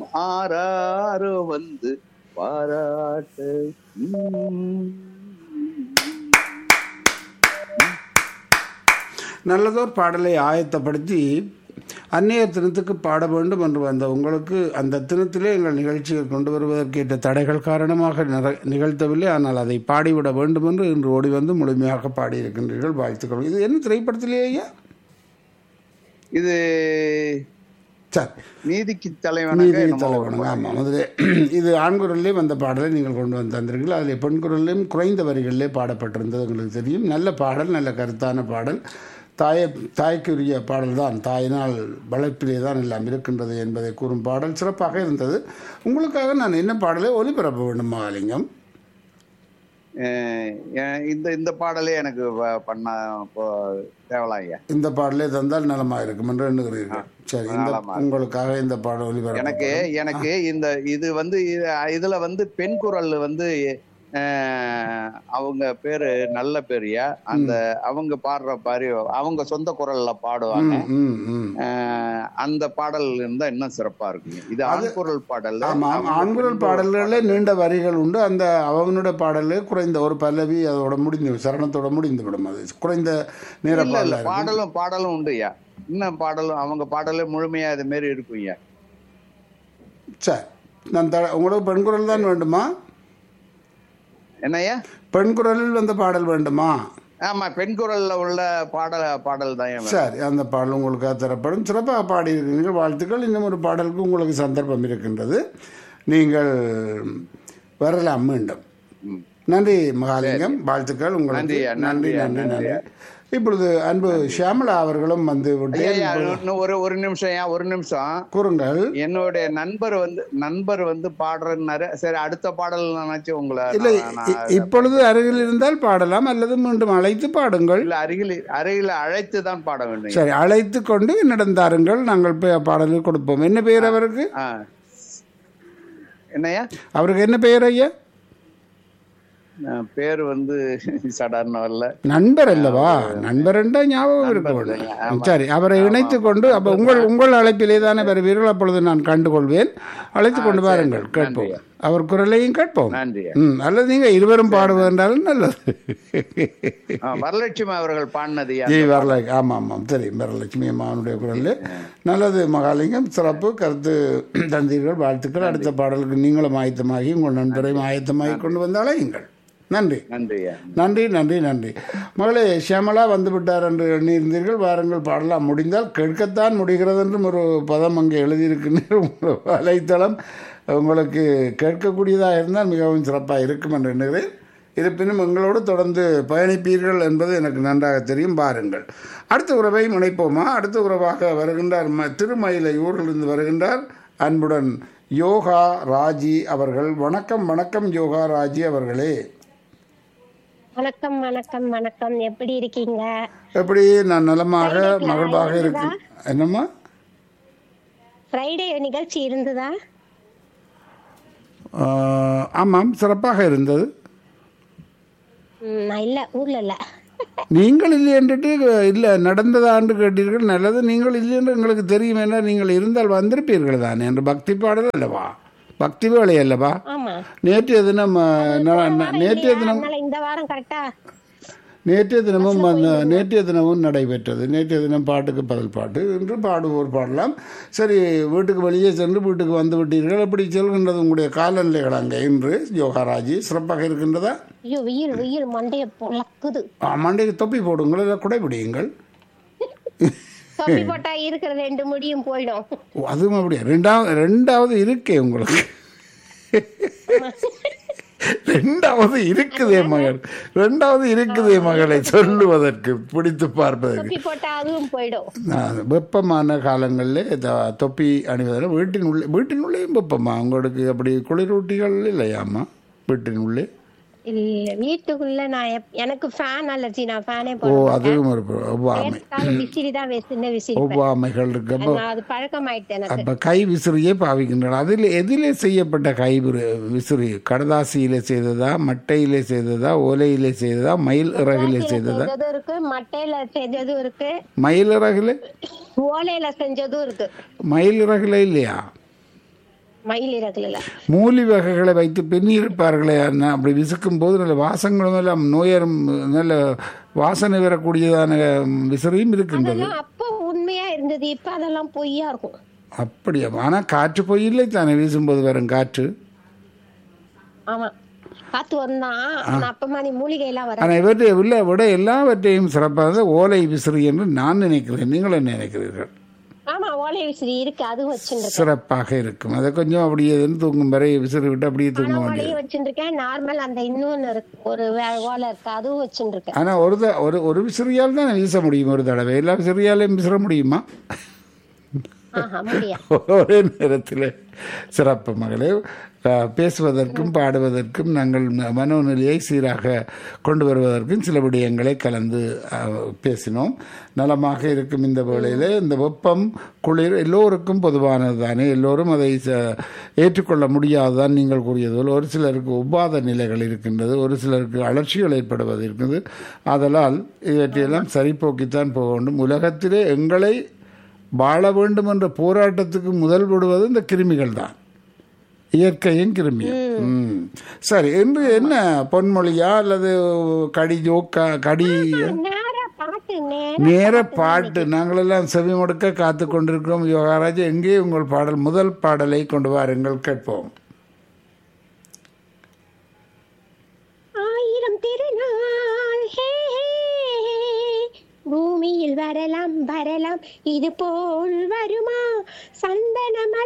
ஆராரோ வந்து பாராட்டு உம். நல்லதோர் பாடலை ஆயத்தப்படுத்தி அந்நியர் தினத்துக்கு பாட வேண்டும் என்று வந்த உங்களுக்கு அந்த தினத்திலே எங்கள் நிகழ்ச்சியை கொண்டு வருவதற்கு ஏற்ற தடைகள் காரணமாக நிற- நிகழ்த்தவில்லை ஆனால் அதை பாடிவிட வேண்டும் என்று இன்று ஓடி வந்து முழுமையாக பாடியிருக்கின்றீர்கள் வாழ்த்துக்கள் இது என்ன திரைப்படத்திலேயே ஐயா இது சரி நீதிக்கு தலைவனாக நீதி என்னமோ ஒரு தலைவனுங்க ஆமாம் முதலே இது ஆண் குரல்லே வந்த பாடலை நீங்கள் கொண்டு வந்து தந்தீர்கள் அதில் பெண் குரல்லையும் குறைந்த வரிகளிலே பாடப்பட்டிருந்தது உங்களுக்கு தெரியும் நல்ல பாடல் நல்ல கருத்தான பாடல் தாய தாய்க்குரிய பாடல் தான் தாயினால் வளர்ப்பிலே தான் எல்லாம் இருக்கின்றது என்பதை கூறும் பாடல் சிறப்பாக இருந்தது உங்களுக்காக நான் என்ன பாடலை ஒலிபரப்ப வேண்டும் மகாலிங்கம் அஹ் எ- இந்த இந்த பாடலே எனக்கு வ- பண்ண இப்போ தேவலாம் ஐயா இந்த பாடலே தந்தால் நலமாக இருக்கும் என்று எண்ணுகிறீர்கள் சரி இந்த நலமா உங்களுக்காக இந்த பாடல் ஒலிபரப்ப எனக்கு எனக்கு இந்த இது வந்து இது- இதுல வந்து பெண் குரல் வந்து அஹ், அவங்க பேரு நல்ல பேரியா அந்த அவங்க பாடுற பாரி அவங்க சொந்த குரல்ல பாடுவாங்க ம் ம் ம் அஹ், அந்த பாடல் இருந்தா இன்னும் சிறப்பா இருக்குங்க இது ஆண் குரல் பாடல் ஆமாம் ஆண்குரல் பாடல்களில் நீண்ட வரிகள் உண்டு அந்த அவனுடைய பாடலில் குறைந்த ஒரு பல்லவி அதோட முடிந்து சரணத்தோட முடிந்து விடும் அது குறைந்த நேர இல்ல இல்ல பாடல பாடலும் பாடலும் உண்டுயா இன்னும் பாடலும் அவங்க பாடலே முழுமையா இது மாரி இருக்குங்க சரி நான் த உங்களுக்கு பெண் குரல் தான் வேண்டுமா என்னய்யா பெண் குரலில் வந்த பாடல் வேண்டுமா ஆமா பெண் குரல்ல உள்ள பாடல் பாடல் தான் என் சரி அந்த பாடல் உங்களுக்காக தரப்படும் சிறப்பாக பாடியிருக்கிறீர்கள் வாழ்த்துக்கள் இன்னும் ஒரு பாடலுக்கு உங்களுக்கு சந்தர்ப்பம் இருக்கின்றது நீங்கள் வரலாம் மீண்டும் ம். நன்றி மகாலிங்கம் வாழ்த்துக்கள் உங்களுக்கு நன்றியா, நன்றி நன்றியா, நன்றி நன்றி நன்றியா. இப்பொழுது அன்பு ஷியாமலா அவர்களும் வந்து விட்டு ஐயா, இன்னும் ஒரு ஒரு நிமிஷம் ஏன் ஒரு நிமிஷம் கூறுங்கள் என்னுடைய நண்பர் வந்து நண்பர் வந்து பாடுறன்னாரு சரி அடுத்த பாடல் நினைச்சு உங்களை இல்லை நான் இ- இப்பொழுது அருகில் இருந்தால் பாடலாம் அல்லது மீண்டும் அழைத்து பாடுங்கள் இல்ல அருகில் அருகில் அழைத்து தான் பாட வேண்டும் சரி அழைத்து கொண்டு என்னிடம் தாருங்கள் நாங்கள் பே- பாடலில் கொடுப்போம் என்ன பெயர் அவருக்கு ஆ. என்னய்யா அவருக்கு என்ன பெயர் ஐயா நான் பேர் வந்து சடார்னு வரல நண்பர் அல்லவா நண்பர் என்றால் ஞாபகம் இருக்க வேண்டும் சரி அவரை இணைத்து கொண்டு அப்ப உங்கள் உங்கள் அழைப்பிலே தானே வருவீர்கள் அப்பொழுது நான் கண்டுகொள்வேன் அழைத்து கொண்டு வாருங்கள் கேட்போம் அவர் குரலையும் கேட்போம் நன்றி ம் அல்லது நீங்க இருவரும் பாடுவதென்றாலும் நல்லது ஆ, வரலட்சுமி அவர்கள் பாடினது ஜி வரலை ஆமாம் ஆமாம் தெரியும் வரலட்சுமி அம்மாவனுடைய குரல் நல்லது மகாலிங்கம் சிறப்பு கருத்து தந்தீர்கள் வாழ்த்துக்கள் அடுத்த பாடலுக்கு நீங்களும் ஆயத்தமாகி உங்கள் நண்பரையும் ஆயத்தமாகி கொண்டு வந்து அழையுங்கள் நன்றி நன்றியா நன்றி நன்றி நன்றி மகளே ஷியாமலா வந்து விட்டார் என்று எண்ணியிருந்தீர்கள் வாருங்கள் பாடலாம் முடிந்தால் கேட்கத்தான் முடிகிறது என்றும் ஒரு பதம் அங்கே எழுதியிருக்கின்ற உங்கள் வலைத்தளம் உங்களுக்கு கேட்கக்கூடியதாக இருந்தால் மிகவும் சிறப்பாக இருக்கும் என்று எண்ணுகிறேன் இருப்பினும் எங்களோடு தொடர்ந்து பயணிப்பீர்கள் என்பது எனக்கு நன்றாக தெரியும் பாருங்கள் அடுத்த உறவை முனைப்போமா அடுத்த உறவாக வருகின்றார் ம- திருமயிலை ஊரிலிருந்து வருகின்றார் அன்புடன் யோகா ராஜி அவர்கள் வணக்கம் வணக்கம் யோகா ராஜி அவர்களே வணக்கம் வணக்கம் வணக்கம் எப்படி இருக்கீங்க எப்படி நான் நலமாக மகிழ்வாக இருக்கு என்னம்மா ஃப்ரைடே நிகழ்ச்சி இருந்ததா ஆஹ், ஆமாம் சிறப்பாக இருந்தது ம், நான் இல்ல ஊர்ல இல்ல நீங்கள் இல்லை என்றுட்டு இல்லை நடந்ததாண்டு கேட்டீர்கள் நல்லது நீங்கள் இல்லை என்று எங்களுக்கு தெரியும் என நீங்கள் இருந்தால் வந்திருப்பீர்கள் தானே என்று பக்தி பாடல் அல்லவா பக்தி வேலை அல்லவா ஆமா நேற்றைய தினம் ஆஹ், ந- ந- நேற்றைய தினம் அதனால இந்த வாரம் கரெக்டா நேற்றைய தினமும் அந்த நேற்றைய தினமும் நடைபெற்றது நேற்றைய தினம் பாட்டுக்கு பதில் பாட்டு என்று பாடுவோர் பாடலாம் சரி வீட்டுக்கு வெளியே சென்று வீட்டுக்கு வந்து விட்டீர்கள் எப்படி செல்கின்றது உங்களுடைய காலநிலைகள் அங்கே இன்று யோகாராஜி சிறப்பாக இருக்கின்றதா ஐயோ வெயில் வெயில் மண்டைய பொளக்குது ஆ, மண்டைக்கு தொப்பி போடுங்கள் இல்லை குடைபிடியுங்கள் தொப்பி போட்டா இருக்கிற ரெண்டு முடியும் போயிடும் ஓ, அதுவும் அப்படியா ரெண்டாவது ரெண்டாவது இருக்கே உங்களுக்கு ரெண்டாவது இருக்குதே மகள் ரெண்டாவது இருக்குதே மகளை சொல்லுவதற்கு பிடித்து பார்ப்பதற்கு தொப்பி போட்டா அதுவும் போயிடும் நான் வெப்பமான காலங்களில் த- தொப்பி அணிவதில் வீட்டின் உள்ளே வீட்டின் உள்ளேயும் வெப்பமா உங்களுக்கு அப்படி குளிரூட்டிகள் இல்லையாம்மா வீட்டின் உள்ளே இல்ல வீட்டுக்குள்ள நான் எப்- எனக்கு ஃபேன் அலர்ஜி நான் ஃபேனே ஓ போட அதுவும் ஒரு பிர- ஒவ்வாமை விசிறி தான் வே- சின்ன விசிறி ஒவ்வாமைகள் இருக்கு அப்போ நான் அது பழக்கமாயிட்டு எனக்கு அப்போ கை விசிறியே பாவிக்கின்றன அதில் எதிலே செய்யப்பட்ட கை விரு- விசிறி கடதாசியிலே செய்ததா மட்டையிலே செய்ததா ஓலையிலே செய்ததா மயில் இறகிலே செய்ததா செஞ்சதும் இருக்கு மட்டையில செஞ்சதும் இருக்கு மயில் இறகுல ஓலையில செஞ்சதும் இருக்கு மயில் இறகுல இல்லையா மயில் இறகுல மூலி வகைகளை வைத்து பின்னி இருப்பார்களே அண்ணா, அப்படி விசுக்கும் போது நல்ல வாசங்களும் எல்லாம் நோயரும் நல்ல வாசனை வரக்கூடியதான விசிறியும் இருக்கின்றது அதெல்லாம் அப்போ உண்மையா இருந்தது இப்ப அதெல்லாம் பொய்யா இருக்கும் அப்படியா ஆனால் காற்று போய் இல்லை தானே வீசும்போது வரும் காற்று ஆமா காத்து வந்தான் ஆனா அப்ப மாதிரி மூலிகை எல்லாம் வர ஆனால் இவற்றை உள்ள விட எல்லாவற்றையும் சிறப்பாக ஓலை விசிறி என்று நான் நினைக்கிறேன் நீங்கள் என்ன நினைக்கிறீர்கள் ஆமா ஓலை விசிறி இருக்கு அதுவும் வச்சுருக்கேன் சிறப்பாக இருக்கும் அதை கொஞ்சம் அப்படியே இதுன்னு தூங்கும் வரை விசிறி விட்டு அப்படியே தூங்க வேண்டியது ஓலையும் வச்சுருக்கேன் நார்மல் அந்த இன்னொன்னு இருக்கு ஒரு வே- ஓலை இருக்கு அதுவும் வச்சுருக்கேன் ஆனால் ஒரு த- ஒரு ஒரு விசிறியால் தான் வீச முடியும் ஒரு தடவை எல்லா விசிறியாலையும் விசிற முடியுமா ஆஹா முடியா ஒரே நேரத்தில் சிறப்பு மகளே அஹ், பேசுவதற்கும் பாடுவதற்கும் நாங்கள் ம- மனோநிலையை சீராக கொண்டு வருவதற்கும் சில விடயங்களை கலந்து அஹ், பேசினோம் நலமாக இருக்கும் இந்த வேளையில் இந்த வெப்பம் குளிர் எல்லோருக்கும் பொதுவானது தானே எல்லோரும் அதை ச- ஏற்றுக்கொள்ள முடியாதுதான் நீங்கள் கூறியது போல் ஒரு சிலருக்கு உபாத நிலைகள் இருக்கின்றது ஒரு சிலருக்கு அலட்சிகள் ஏற்படுவது இருக்குது ஆதலால் இவற்றையெல்லாம் சரிபோக்கித்தான் போக வேண்டும் உலகத்திலே எங்களை வாழ வேண்டும் என்ற போராட்டத்துக்கு முதல் விடுவது இந்த கிருமிகள் தான் இயற்கையும் கிருமியும் ம். சரி என்று என்ன பொன்மொழியா அல்லது கடி ஜோக்கா கடி நேரா பாட்டு நேரா நேர பாட்டு நாங்களெல்லாம் செவி மடுக்க காத்து கொண்டிருக்கிறோம் யோகாராஜ் எங்கே உங்கள் பாடல் முதல் பாடலை கொண்டு வாருங்கள் கேட்போம் ஆயிரம் திருநாள் ஹே, ஹே, ஹே. பூமியில் வரலாம் வரலாம் இது போல் வருமா சந்தன